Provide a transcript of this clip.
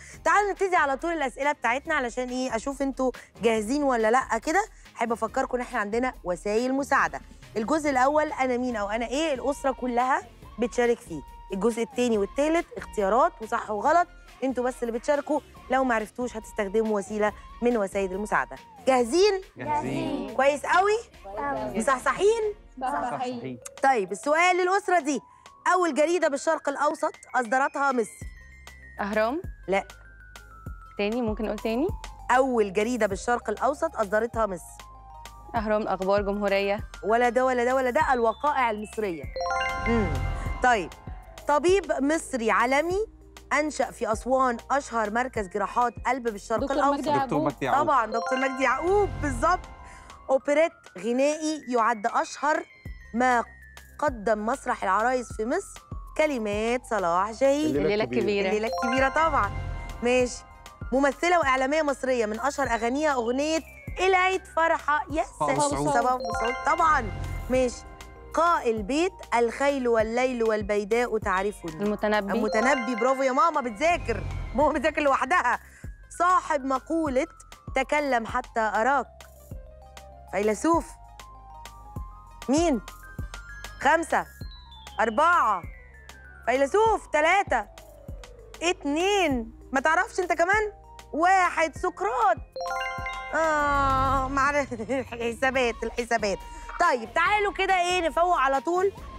تعالوا نبتدي على طول الاسئله بتاعتنا علشان ايه اشوف انتوا جاهزين ولا لا كده احب افكركم ان احنا عندنا وسائل مساعده الجزء الاول انا مين او انا ايه الاسره كلها بتشارك فيه الجزء الثاني والثالث اختيارات وصح وغلط انتوا بس اللي بتشاركوا لو ما عرفتوش هتستخدموا وسيله من وسائل المساعده جاهزين جاهزين كويس قوي مصحصحين صحيح طيب السؤال للاسره دي اول جريده بالشرق الاوسط اصدرتها مصر اهرام لا تاني ممكن نقول تاني اول جريده بالشرق الاوسط اصدرتها مصر اهرام اخبار جمهوريه ولا ده ولا ده ولا ده الوقائع المصريه امم طيب طبيب مصري عالمي انشا في اسوان اشهر مركز جراحات قلب بالشرق دكتور الاوسط مجدي دكتور يعقوب مجدي يعقوب طبعا دكتور مجدي يعقوب بالظبط اوبريت غنائي يعد اشهر ما قدم مسرح العرايس في مصر كلمات صلاح جاهين الليله الكبيره الليله الكبيره طبعا ماشي ممثله واعلاميه مصريه من اشهر اغانيها اغنيه العيد فرحه يا صباح سلام السعود. صباح السعود طبعا ماشي قائل بيت الخيل والليل والبيداء تعرفني المتنبي المتنبي برافو يا ماما بتذاكر ماما بتذاكر لوحدها صاحب مقولة تكلم حتى أراك فيلسوف مين؟ خمسة أربعة فيلسوف ثلاثة اتنين ما تعرفش أنت كمان؟ واحد سقراط آه معرفة الحسابات الحسابات طيب تعالوا كده إيه نفوق على طول